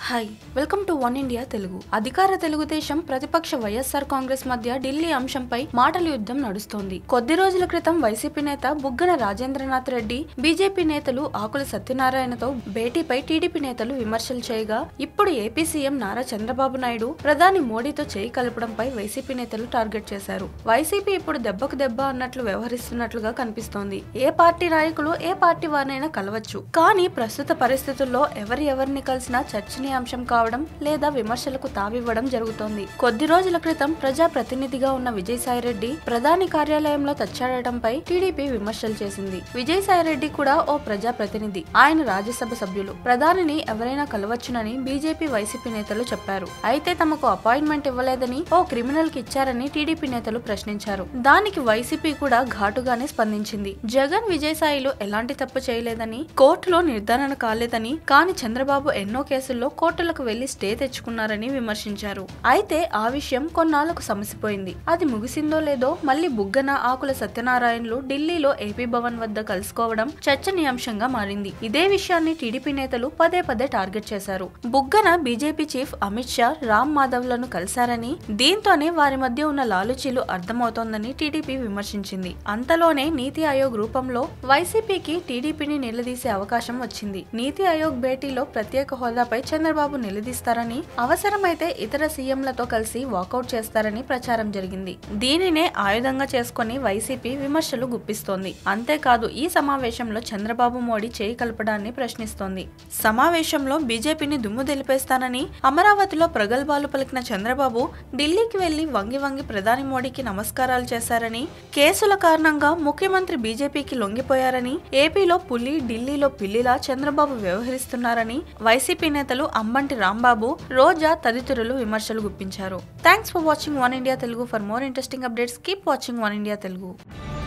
hi welcome to one India Telugu అధికార తెలుగుదేశం ప్రతిపక్ష వైఎస్ఆర్ కాంగ్రెస్ మధ్య ఢిల్లీ అంశంపై మాటల యుద్ధం నడుస్తోంది కొద్ది రోజుల క్రితం వైసీపీ నేత బుగ్గన రాజేంద్రనాథ్ రెడ్డి బీజేపీ నేతలు ఆకుల సత్యనారాయణతో భేటీపై టీడీపీ నేతలు విమర్శలు చేయగా ఇప్పుడు ఏపీ సీఎం నారా చంద్రబాబు నాయుడు ప్రధాని మోడీతో చేయి కలపడంపై వైసీపీ నేతలు టార్గెట్ చేశారు వైసీపీ ఇప్పుడు దెబ్బకు దెబ్బ అన్నట్లు వ్యవహరిస్తున్నట్లుగా కనిపిస్తోంది ఏ పార్టీ నాయకులు ఏ పార్టీ వారినైనా కలవచ్చు కానీ ప్రస్తుత పరిస్థితుల్లో ఎవరి ఎవరిని కలిసినా చర్చనీయాంశం కావడం లేదా విమర్శలకు తావివ్వడం జరుగుతోంది కొద్ది రోజుల క్రితం ప్రజా ప్రతినిధిగా ఉన్న విజయసాయిరెడ్డి ప్రధాని కార్యాలయంలో తచ్చాడటంపై టీడీపీ విమర్శలు చేసింది విజయసాయిరెడ్డి కూడా ఓ ప్రజా ప్రతినిధి ఆయన రాజ్యసభ సభ్యులు ప్రధానిని ఎవరైనా కలవచ్చునని బీజేపీ వైసీపీ నేతలు చెప్పారు అయితే తమకు అపాయింట్మెంట్ ఇవ్వలేదని ఓ క్రిమినల్ కి ఇచ్చారని టీడీపీ నేతలు ప్రశ్నించారు దానికి వైసీపీ కూడా ఘాటుగానే స్పందించింది జగన్ విజయసాయిలు ఎలాంటి తప్పు చేయలేదని కోర్టులో నిర్ధారణ కాలేదని కానీ చంద్రబాబు ఎన్నో కేసుల్లో కోర్టులకు వెళ్లి స్టే తెచ్చుకున్నారని విమర్శించారు అయితే ఆ విషయం కొన్నాళ్లకు సమసిపోయింది అది ముగిసిందో లేదో మళ్లీ బుగ్గన ఆకుల సత్యనారాయణలు ఢిల్లీలో ఏపీ భవన్ వద్ద కలుసుకోవడం చర్చనీయాంశంగా మారింది ఇదే విషయాన్ని టీడీపీ నేతలు పదే పదే టార్గెట్ చేశారు బుగ్గన బీజేపీ చీఫ్ అమిత్ షా రామ్ మాధవ్ లను కలిశారని దీంతోనే వారి మధ్య ఉన్న లాలుచీలు అర్థమవుతోందని టీడీపీ విమర్శించింది అంతలోనే నీతి ఆయోగ్ రూపంలో వైసీపీకి టీడీపీని నిలదీసే అవకాశం వచ్చింది నీతి ఆయోగ్ భేటీలో ప్రత్యేక హోదాపై చంద్రబాబు నిలదీస్తారని అవసరమైతే ఇతర సీఎంలతో కలిసి వాకౌట్ చేస్తారని ప్రచారం జరిగింది దీనినే ఆయుధంగా చేసుకుని వైసీపీ విమర్శలు గుప్పిస్తోంది అంతేకాదు ఈ సమావేశంలో చంద్రబాబు మోడీ చేయి కలపడాన్ని ప్రశ్నిస్తోంది సమావేశంలో బీజేపీని దుమ్ము దులిపేస్తానని అమరావతిలో ప్రగల్భాలు పలికిన చంద్రబాబు ఢిల్లీకి వెళ్లి వంగి వంగి ప్రధాని మోడీకి నమస్కారాలు చేశారని కేసుల కారణంగా ముఖ్యమంత్రి బీజేపీకి లొంగిపోయారని ఏపీలో పులి ఢిల్లీలో పిల్లిలా చంద్రబాబు వ్యవహరిస్తున్నారని వైసీపీ నేతలు అంబంటి రాంబాబు రోజా తదితరులు విమర్శలు గుప్పించారు thanks for watching one India Telugu for more interesting updates keep watching one India Telugu